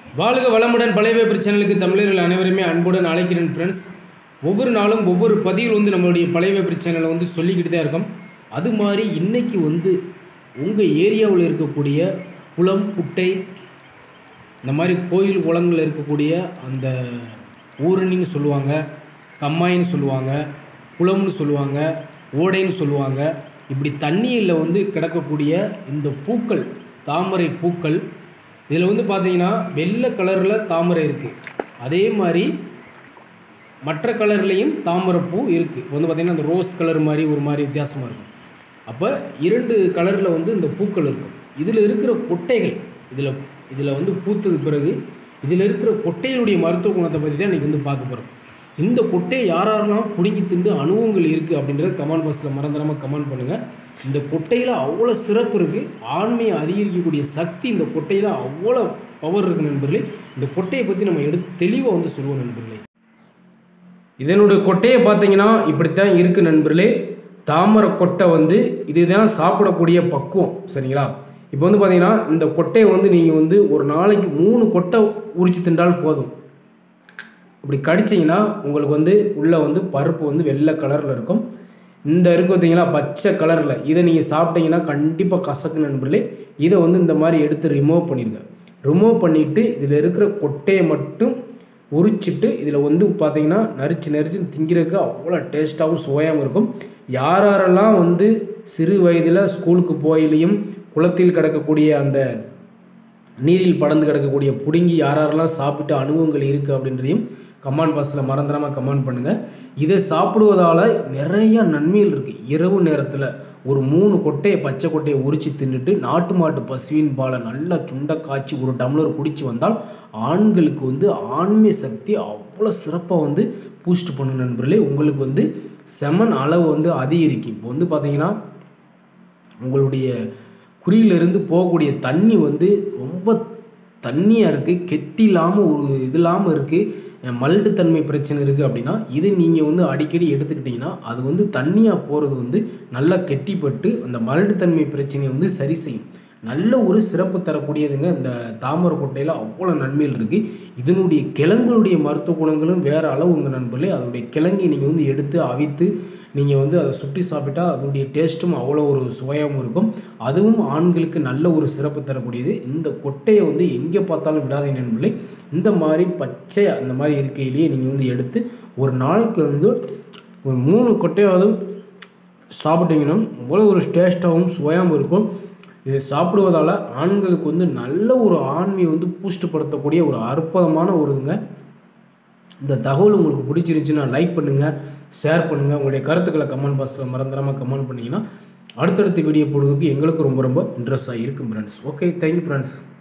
வாழ்க வளமுடன் பழைய பிரச்சனைகளுக்கு தமிழர்கள் அனைவருமே அன்புடன் அழைக்கிறேன் ஃப்ரெண்ட்ஸ் ஒவ்வொரு நாளும் ஒவ்வொரு பதிவில் வந்து நம்மளுடைய பழைய பிரச்சனைகளை வந்து சொல்லிக்கிட்டு தான் இருக்கோம் அது மாதிரி இன்னைக்கு வந்து உங்கள் ஏரியாவில் இருக்கக்கூடிய குளம் குட்டை இந்த மாதிரி கோயில் குளங்களில் இருக்கக்கூடிய அந்த ஊரணின்னு சொல்லுவாங்க கம்மாயின்னு சொல்லுவாங்க குளம்னு சொல்லுவாங்க ஓடைன்னு சொல்லுவாங்க இப்படி தண்ணியில் வந்து கிடக்கக்கூடிய இந்த பூக்கள் தாமரை பூக்கள் இதில் வந்து பார்த்தீங்கன்னா வெள்ளை கலரில் தாமரை இருக்குது அதே மாதிரி மற்ற கலர்லேயும் தாமரைப்பூ இருக்குது இப்போ வந்து பார்த்திங்கன்னா அந்த ரோஸ் கலர் மாதிரி ஒரு மாதிரி வித்தியாசமாக இருக்கும் அப்போ இரண்டு கலரில் வந்து இந்த பூக்கள் இருக்கும் இதில் இருக்கிற கொட்டைகள் இதில் இதில் வந்து பூத்தது பிறகு இதில் இருக்கிற கொட்டைகளுடைய மருத்துவ குணத்தை பற்றி தான் இன்றைக்கி வந்து பார்க்க போகிறோம் இந்த கொட்டையை யாரெல்லாம் பிடுங்கி திண்டு அனுபவங்கள் இருக்குது அப்படின்றத கமெண்ட் பாக்ஸில் மறந்துடாமல் கமெண்ட் பண்ணுங்கள் இந்த கொட்டையில் அவ்வளோ சிறப்பு இருக்குது ஆண்மையை அதிகரிக்கக்கூடிய சக்தி இந்த கொட்டையில் அவ்வளோ பவர் இருக்குது நண்பர்களே இந்த கொட்டையை பற்றி நம்ம எடுத்து தெளிவாக வந்து சொல்லுவோம் நண்பர்களே இதனுடைய கொட்டையை பார்த்தீங்கன்னா இப்படித்தான் இருக்குது நண்பர்களே தாமரை கொட்டை வந்து இதுதான் சாப்பிடக்கூடிய பக்குவம் சரிங்களா இப்போ வந்து பார்த்தீங்கன்னா இந்த கொட்டையை வந்து நீங்கள் வந்து ஒரு நாளைக்கு மூணு கொட்டை உரிச்சு தின்றால் போதும் இப்படி கடிச்சிங்கன்னா உங்களுக்கு வந்து உள்ளே வந்து பருப்பு வந்து வெள்ளை கலரில் இருக்கும் இந்த இருக்கு பார்த்தீங்களா பச்சை கலரில் இதை நீங்கள் சாப்பிட்டீங்கன்னா கண்டிப்பாக கசக்கு நண்பர்களே இதை வந்து இந்த மாதிரி எடுத்து ரிமூவ் பண்ணிடுங்க ரிமூவ் பண்ணிவிட்டு இதில் இருக்கிற கொட்டையை மட்டும் உரிச்சிட்டு இதில் வந்து பார்த்தீங்கன்னா நரிச்சு நரிச்சு திங்கிறதுக்கு அவ்வளோ டேஸ்ட்டாகவும் சுவையாகவும் இருக்கும் யார் யாரெல்லாம் வந்து சிறு வயதில் ஸ்கூலுக்கு போயிலையும் குளத்தில் கிடக்கக்கூடிய அந்த நீரில் படர்ந்து கிடக்கக்கூடிய புடுங்கி யார் யாரெல்லாம் சாப்பிட்டு அனுபவங்கள் இருக்குது அப்படின்றதையும் கமெண்ட் பாக்ஸில் மறந்துடாமல் கமெண்ட் பண்ணுங்கள் இதை சாப்பிடுவதால் நிறைய நன்மைகள் இருக்குது இரவு நேரத்தில் ஒரு மூணு கொட்டையை பச்சை கொட்டையை உரித்து தின்னுட்டு நாட்டு மாட்டு பசுவின் பாலை நல்லா சுண்டை காய்ச்சி ஒரு டம்ளர் குடித்து வந்தால் ஆண்களுக்கு வந்து ஆண்மை சக்தி அவ்வளோ சிறப்பாக வந்து பூஸ்ட் பண்ணும் நண்பர்களே உங்களுக்கு வந்து செமன் அளவு வந்து அதிகரிக்கும் இப்போ வந்து பார்த்தீங்கன்னா உங்களுடைய குறியிலிருந்து போகக்கூடிய தண்ணி வந்து ரொம்ப தண்ணியாக இருக்குது கெட்டி இல்லாமல் ஒரு இது இல்லாமல் இருக்குது மல்டு தன்மை பிரச்சனை இருக்குது அப்படின்னா இது நீங்கள் வந்து அடிக்கடி எடுத்துக்கிட்டிங்கன்னா அது வந்து தண்ணியாக போகிறது வந்து நல்லா கெட்டிப்பட்டு அந்த மல்டு தன்மை பிரச்சனையை வந்து சரி செய்யும் நல்ல ஒரு சிறப்பு தரக்கூடியதுங்க இந்த தாமரை கொட்டையில் அவ்வளோ நன்மைகள் இருக்குது இதனுடைய கிழங்குடைய மருத்துவ குணங்களும் வேறு அளவுங்க நண்பர்களே அதனுடைய கிழங்கை நீங்கள் வந்து எடுத்து அவித்து நீங்கள் வந்து அதை சுட்டி சாப்பிட்டா அதனுடைய டேஸ்ட்டும் அவ்வளோ ஒரு சுவையாகவும் இருக்கும் அதுவும் ஆண்களுக்கு நல்ல ஒரு சிறப்பு தரக்கூடியது இந்த கொட்டையை வந்து எங்கே பார்த்தாலும் விடாதீங்க நண்பர்களே இந்த மாதிரி பச்சை அந்த மாதிரி இருக்கையிலேயே நீங்கள் வந்து எடுத்து ஒரு நாளைக்கு வந்து ஒரு மூணு கொட்டையாவது சாப்பிட்டீங்கன்னா அவ்வளோ ஒரு டேஸ்ட்டாகவும் சுவையாகவும் இருக்கும் இதை சாப்பிடுவதால் ஆண்களுக்கு வந்து நல்ல ஒரு ஆண்மையை வந்து பூஷ்டப்படுத்தக்கூடிய ஒரு அற்புதமான ஒரு இதுங்க இந்த தகவல் உங்களுக்கு பிடிச்சிருந்துச்சுன்னா லைக் பண்ணுங்கள் ஷேர் பண்ணுங்கள் உங்களுடைய கருத்துக்களை கமெண்ட் பாக்ஸில் மறந்துடாமல் கமெண்ட் பண்ணிங்கன்னா அடுத்தடுத்த வீடியோ போடுறதுக்கு எங்களுக்கு ரொம்ப ரொம்ப இன்ட்ரெஸ்ட்டாக இருக்கும் ஃப்ரெண்ட்ஸ் ஓகே தேங்க்யூ ஃப்ரெண்ட்ஸ்